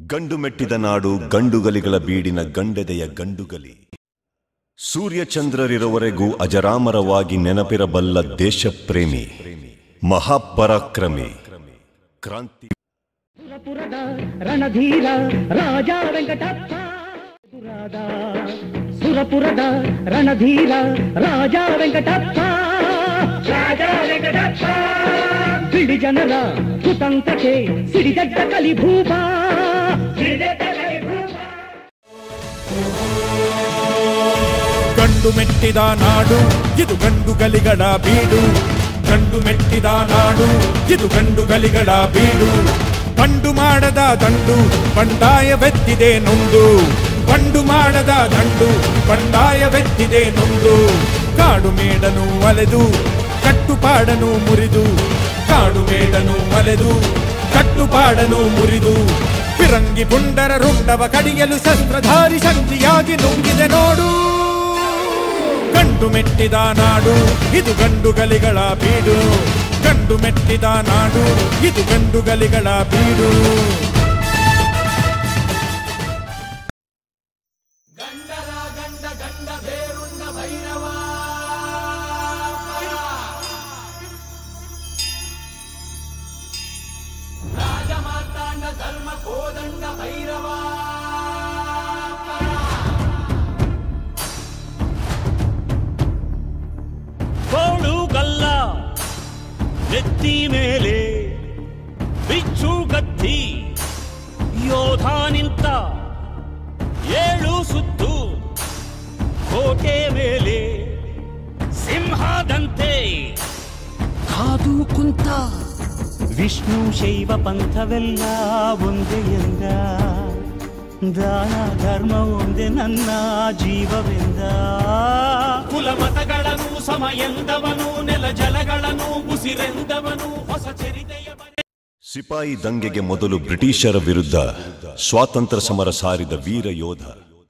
ಗಂಡು ಮೆಟ್ಟಿದ ನಾಡು ಗಂಡುಗಲಿಗಳ ಬೀಡಿನ ಗಂಡೆದೆಯ ಗಂಡುಗಲಿ ಸೂರ್ಯಚಂದ್ರರಿರುವವರೆಗೂ ಅಜರಾಮರವಾಗಿ ನೆನಪಿರಬಲ್ಲ ದೇಶಪ್ರೇಮಿ ಮಹಾಪರಾಕ್ರಮಿ ಕ್ರಾಂತಿ ಸುರಪುರದ ರಣಧೀರ ರಾಜ ವೆಂಕಟಪ್ಪ ಎದುರಾದ ಸುರಪುರದ ರಣಧೀರ ರಾಜ ವೆಂಕಟಪ್ಪ ರಾಜ ವೆಂಕಟಪ್ಪ ಬಿಳಿ ಜನರ ಕುತಂತ್ರಕ್ಕೆ ಸಿಡಿದಡ್ಡ ಕಲಿಭೂಪ ಸಿಡಿದಡ್ಡ ಕಲಿಭೂಪ ಗಂಡು ಮೆಟ್ಟಿದ ನಾಡು ಇದು ಗಂಡು ಗಲಿಗಳ ಬೀಡು ಗಂಡು ಮೆಟ್ಟಿದ ನಾಡು ಇದು ಗಂಡು ಗಲಿಗಳ ಬೀಡು ಬಂಡು ಮಾಡದ ದಂಡು ಬಂಡಾಯವೆತ್ತಿದೆ ನೊಂದು ಬಂಡು ಮಾಡದ ದಂಡು ಬಂಡಾಯವೆತ್ತಿದೆ ನೊಂದು ಕಾಡು ಮೇಡನು ಅಲೆದು ಕಟ್ಟುಪಾಡನು ಮುರಿದು ಕಾಡು ಮೇಡನು ಅಲೆದು ಕಟ್ಟುಪಾಡನು ಮುರಿದು ಫಿರಂಗಿ ಪುಂಡರ ರುಂಡವ ಕಡಿಯಲು ಶಸ್ತ್ರಧಾರಿ ಶಕ್ತಿಯಾಗಿ ನುಂಗಿದೆ ನೋಡು ಗಂಡು ಮೆಟ್ಟಿದ ನಾಡು ಇದು ಗಂಡು ಗಲಿಗಳ ಬೀಡು ಗಂಡು ಮೆಟ್ಟಿದ ನಾಡು ಇದು ಗಂಡು ಗಲಿಗಳ ಬೀಡು ಕೋಳು ಗಲ್ಲ ನೆತ್ತಿ ಮೇಲೆ ಬಿಚ್ಚು ಗತ್ತಿ ಯೋಧ ನಿಂತ ಏಳು ಸುತ್ತು ಕೋಟೆ ಮೇಲೆ ಸಿಂಹದಂತೆ ಕಾದು ಕುಂತ ವಿಷ್ಣು ಶೈವ ಪಂಥವೆಲ್ಲ ಒಂದೇ ಎಂದ ದಾನ ಧರ್ಮ ಒಂದೇ ನನ್ನ ಜೀವವೆಂದ ಕುಲ ಮತಗಳನ್ನು ಸಮ ಎಂದವನು ನೆಲ ಜಲಗಳನ್ನು ಉಸಿರೆಂದವನು ಹೊಸ ಚರಿತೆಯ ಬಗೆ- ಸಿಪಾಯಿ ದಂಗೆಗೆ ಮೊದಲು ಬ್ರಿಟಿಷರ ವಿರುದ್ಧ ಸ್ವಾತಂತ್ರ್ಯ ಸಮರ ಸಾರಿದ ವೀರ ಯೋಧ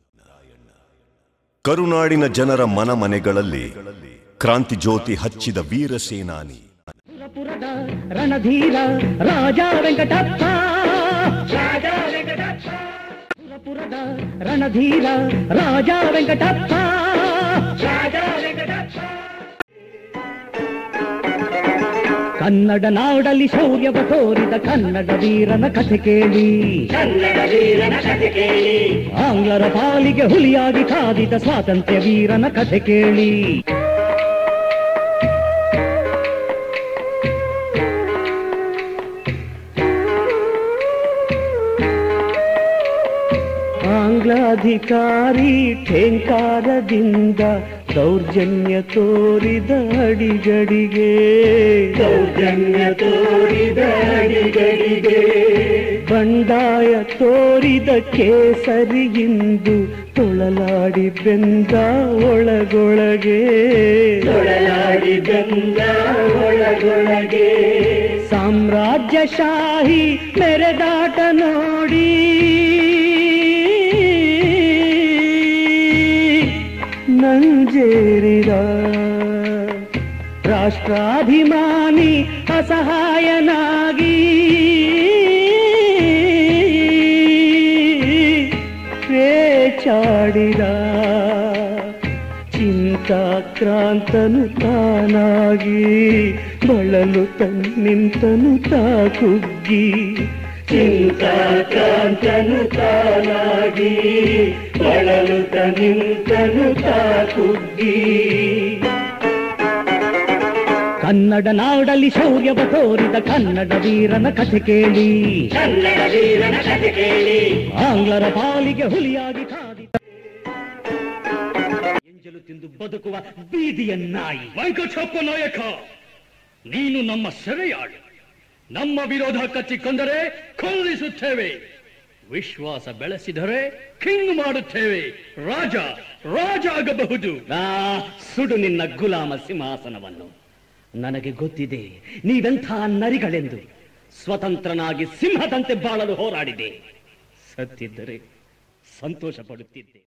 ಕರುನಾಡಿನ ಜನರ ಮನ ಮನೆಗಳಲ್ಲಿ ಕ್ರಾಂತಿ ಜ್ಯೋತಿ ಹಚ್ಚಿದ ವೀರ ಸೇನಾನಿ ಸುರಪುರದ ರಣಧೀರ ರಾಜ ವೆಂಕಟಪ್ಪ ರಾಜ ವೆಂಕಟಪ್ಪ ಸುರಪುರದ ರಣಧೀರ ರಾಜ ವೆಂಕಟಪ್ಪ ರಾಜ ವೆಂಕಟಪ್ಪ ಕನ್ನಡ ನಾಡಲ್ಲಿ ಶೌರ್ಯವ ತೋರಿದ ಕನ್ನಡ ವೀರನ ಕಥೆ ಕೇಳಿ ಕನ್ನಡ ವೀರನ ಕಥೆ ಕೇಳಿ ಆಂಗ್ಲರ ಪಾಲಿಗೆ ಹುಲಿಯಾಗಿ ಕಾದಿದ ಸ್ವಾತಂತ್ರ್ಯ ವೀರನ ಕಥೆ ಕೇಳಿ ಆಂಗ್ಲಾಧಿಕಾರಿ ಠೇಂಕಾರದಿಂದ ದೌರ್ಜನ್ಯ ತೋರಿದ ಅಡಿಗಡಿಗೆ ದೌರ್ಜನ್ಯ ತೋರಿದ ಅಡಿಗಡಿಗೆ ಬಂಡಾಯ ತೋರಿದ ಕೇಸರಿಯಿಂದು ತೊಳಲಾಡಿ ಬೆಂದ ಒಳಗೊಳಗೆ ತೊಳಲಾಡಿ ಬೆಂದ ಒಳಗೊಳಗೆ ಸಾಮ್ರಾಜ್ಯಶಾಹಿ ಮೆರೆದಾಟ ನೋಡಿ ನಂಜೇರಿದ ರಾಷ್ಟ್ರಾಭಿಮಾನಿ ಅಸಹಾಯನಾಗಿ ಚಾಡಿದ ಚಿಂತಾಕ್ರಾಂತನು ತಾನಾಗಿ ಬಳಲು ತನ್ನಿಂತನು ತಾ ಕುಗ್ಗಿ ಚಿಂತಾಕ್ರಾಂತನು ತಾನಾಗಿ ಬಳಲು ತನ್ನಿಂತನು ತಾ ಕುಗ್ಗಿ ಕನ್ನಡ ನಾಡಲ್ಲಿ ಶೌರ್ಯವ ತೋರಿದ ಕನ್ನಡ ವೀರನ ಕಥೆ ಕೇಳಿ ಕನ್ನಡ ವೀರನ ಕಥೆ ಕೇಳಿ ಆಂಗ್ಲರ ಪಾಲಿಗೆ ಹುಲಿಯಾಗಿ ಕಾದಿದ ಎಂಜಲು ತಿಂದು ಬದುಕುವ ಬೀದಿಯ ನಾಯಿ ವೆಂಕಟಪ್ಪ ನಾಯಕ ನೀನು ನಮ್ಮ ಸೆರೆಯಾಳು ನಮ್ಮ ವಿರೋಧ ಕಚ್ಚಿಕೊಂಡರೆ ಕೊಲ್ಲಿಸುತ್ತೇವೆ ವಿಶ್ವಾಸ ಬೆಳೆಸಿದರೆ ಕಿಂಗ್ ಮಾಡುತ್ತೇವೆ ರಾಜ ರಾಜ ಆಗಬಹುದು ಆ, ಸುಡು ನಿನ್ನ ಗುಲಾಮ ಸಿಂಹಾಸನವನ್ನು ನನಗೆ ಗೊತ್ತಿದೆ ನೀವೆಂಥ ನರಿಗಳೆಂದು ಸ್ವತಂತ್ರನಾಗಿ ಸಿಂಹದಂತೆ ಬಾಳಲು ಹೋರಾಡಿದೆ ಸತ್ತಿದ್ದರೆ ಸಂತೋಷ ಪಡುತ್ತಿದ್ದೆ